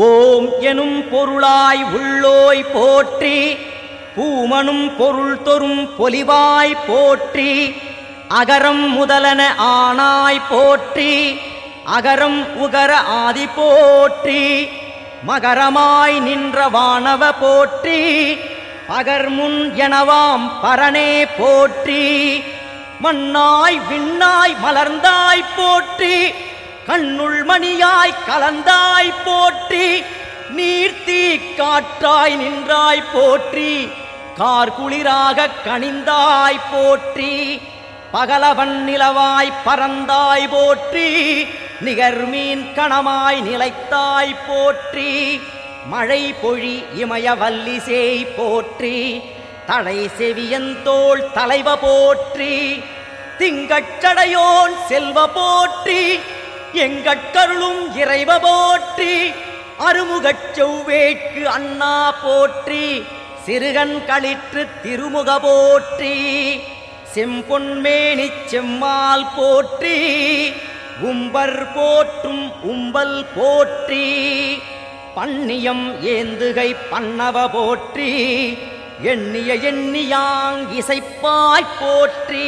ஓம் எனும் பொருளாய் உள்ளோய் போற்றி பூமனும் பொருள் தொறும் பொலிவாய் போற்றி அகரம் முதலன ஆனாய் போற்றி அகரம் உகர ஆதி போற்றி மகரமாய் நின்ற வானவ போற்றி பகர்முன் எனவாம் பரனே போற்றி மண்ணாய் விண்ணாய் மலர்ந்தாய் போற்றி கண்ணுள் மணியாய் கலந்தாய் போற்றி நீர்த்தீ காற்றாய் நின்றாய் போற்றி கார்குளிராக கனிந்தாய் போற்றி பகலவன் நிலவாய் பறந்தாய் போற்றி நிகர்மீன் கணமாய் நிலைத்தாய் போற்றி மழை பொழி இமய வல்லிசேய் போற்றி தடை செவியந்தோள் தலைவ போற்றி திங்கட்சடையோன் செல்வ போற்றி எங்கட்கருளும் இறைவ போற்றி அருமுகச் செவ்வேட்கு அண்ணா போற்றி சிறுகன் களிற்று திருமுக போற்றி செம்பொன்மேனிச் செம்மால் போற்றி உம்பர் போற்றும் உம்பல் போற்றி பன்னியம் ஏந்துகை பன்னவ போற்றி எண்ணிய எண்ணியாங் இசைப்பாய் போற்றி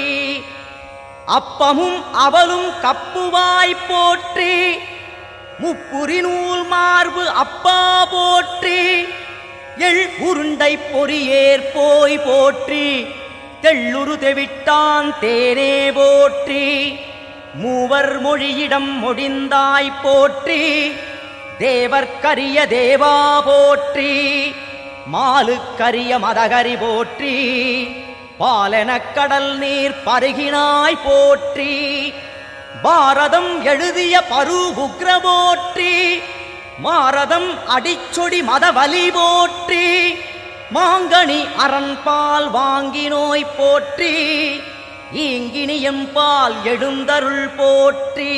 அப்பமும் அவலும் கப்புவாய் போற்றி முப்புரி நூல் மார்பு அப்பா போற்றி எள் உருண்டை பொறியேற் போய் போற்றி தெள்ளுரு தெவிட்டான் தேனே போற்றி மூவர் மொழியிடம் மொழிந்தாய் போற்றி தேவர்க்கரிய தேவா போற்றி மாலுக்கரிய மதகரி போற்றி பாலெனக் கடல் நீர் பருகினாய் போற்றி பாரதம் எழுதிய பருபுக்ர போற்றி மாரதம் அடிச்சொடி மதவலி போற்றி மாங்கனி அரண்பால் வாங்கினோய் போற்றி ஈங்கினியம்பால் எழுந்தருள் போற்றி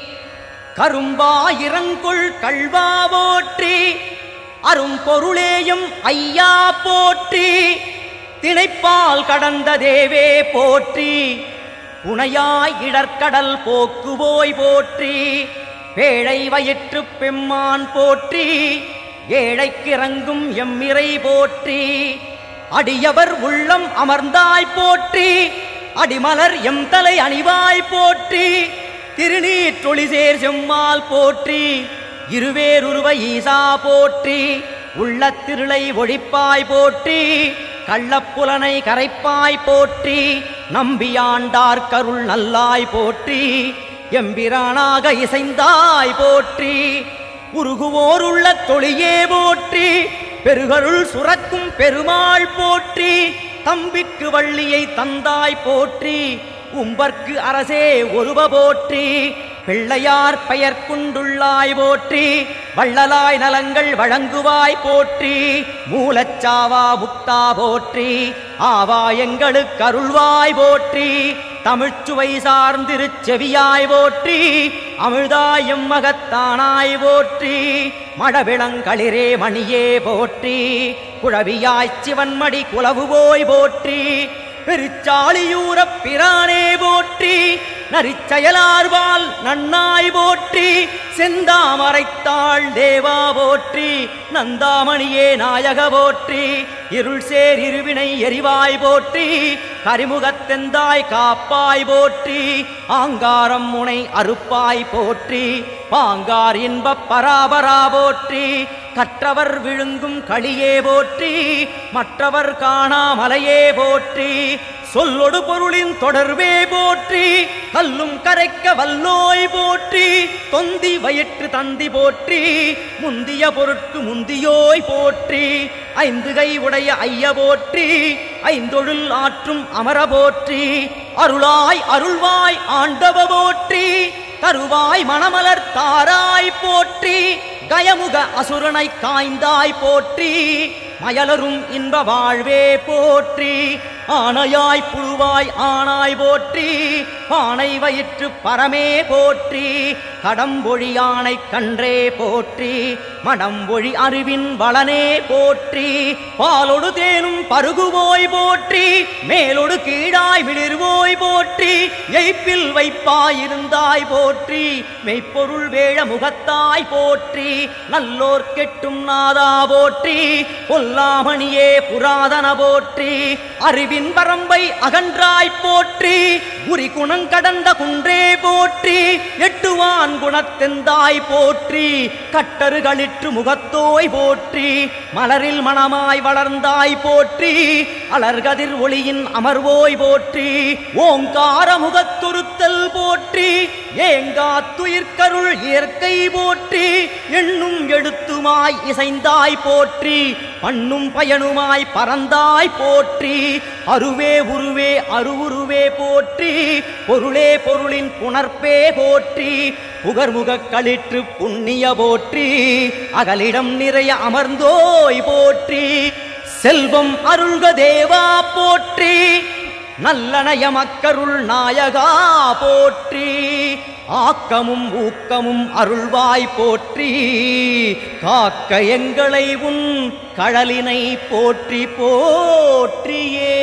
கரும்பாயிரங்குள் கள்வா போற்றி அரும்பொருளேயும் ஐயா போற்றி திணைப்பால் கடந்த தேவே போற்றி புனையாய் இடர்க்கடல் போக்குவோய் போற்றி பேழை வயிற்று பெம்மான் போற்றி ஏழைக்கிறங்கும் எம்மிறை போற்றி அடியவர் உள்ளம் அமர்ந்தாய் போற்றி அடிமலர் எம் தலை அணிவாய் போற்றி திருநீற்றொளிசேர் செம்மால் போற்றி இருவேருருவ ஈசா போற்றி உள்ளத்திருளை ஒழிப்பாய் போற்றி கள்ளப்புலனை கரைப்பாய் போற்றி நம்பியாண்டார் கருள் நல்லாய் போற்றி எம்பிரானாக இசைந்தாய் போற்றி உருகுவோர் உள்ள தொழியே போற்றி பெருகருள் சுரக்கும் பெருமாள் போற்றி தம்பிக்கு வள்ளியை தந்தாய் போற்றி உம்பர்க்கு அரசே ஒருவ போற்றி பிள்ளையார் பெயர் குண்டுள்ளாய் போற்றி வள்ளலாய் நலங்கள் வழங்குவாய் போற்றி மூலச்சாவா முக்தா போற்றி ஆவா எங்களுக்கு அருள்வாய் போற்றி தமிழ்ச்சுவை சார்ந்திருச்செவியாய் போற்றி அமிழ்தாயும் மகத்தானாய் போற்றி மழவிளங்களிரே மணியே போற்றி குழவியாய்ச் சிவன்மடி குலவுவோய் போற்றி பெருச்சாளியூரப் பிரானே போற்றி நரிச்செயலார்வால் நன்னாய் போற்றி செந்தாமரைத்தாள் தேவா போற்றி நந்தாமணியே நாயக போற்றி இருள் சேர் இருவினை எரிவாய் போற்றி கரிமுகத்தெந்தாய் காப்பாய் போற்றி ஆங்காரம் முனை அறுப்பாய் போற்றி பாங்கார் இன்பப் பராபரா போற்றி கற்றவர் விழுங்கும் களியே போற்றி மற்றவர் காணாமலையே போற்றி சொல்லொடு பொருளின் தொடர்பே போற்றி கல்லும் கரைக்க வல்லோய் போற்றி தொந்தி வயிற்று தந்தி போற்றி முந்திய பொருட்கு முந்தியோய் போற்றி ஐந்து கை உடைய ஐய போற்றி ஐந்தொழில் ஆற்றும் அமர போற்றி அருளாய் அருள்வாய் ஆண்டவ போற்றி தருவாய் மணமலர் தாராய் போற்றி கயமுக அசுரனை காய்ந்தாய் போற்றி மயலரும் இன்ப வாழ்வே போற்றி ஆனையாய் புழுவாய் ஆனாய் போற்றி பானை வயிற்று பரமே போற்றி கடம்பொழி யானை கன்றே போற்றி மடம்பொழி அறிவின் வளனே போற்றி பாலொடு தேனும் பருகுவோய் போற்றி மேலொடு கீழாய் விளிர்வோய் போற்றி எய்ப்பில் வைப்பாயிருந்தாய் போற்றி மெய்ப்பொருள் வேழ முகத்தாய் போற்றி நல்லோர் கெட்டும் நாதா போற்றி பொல்லாமணியே புராதன போற்றி அறிவின் வரம்பை அகன்றாய் போற்றி உரி குணங்கடந்த குன்றே போற்றி எட்டுவான் குணத்தெந்தாய் போற்றி கட்டறுகளிற்று முகத்தோய் போற்றி மலரில் மணமாய் வளர்ந்தாய் போற்றி அலர்கதிர் ஒளியின் அமர்வோய் போற்றி ஓங்கார முகத்துருத்தல் போற்றி ஏங்காத்துயிர்கருள் இயற்கை போற்றி எண்ணும் எழுத்துமாய் இசைந்தாய் போற்றி பண்ணும் பயனுமாய் பறந்தாய் போற்றி அருவே உருவே அருவுருவே போற்றி பொருளே பொருளின் புணர்ப்பே போற்றி புகர்முகக் களிற்று புண்ணிய போற்றி அகலிடம் நிறைய அமர்ந்தோய் போற்றி செல்வம் அருள்க தேவா போற்றி நல்லனய மக்கருள் நாயகா போற்றி ஆக்கமும் ஊக்கமும் அருள்வாய் போற்றி காக்க எங்களை உன் கழலினை போற்றி போற்றியே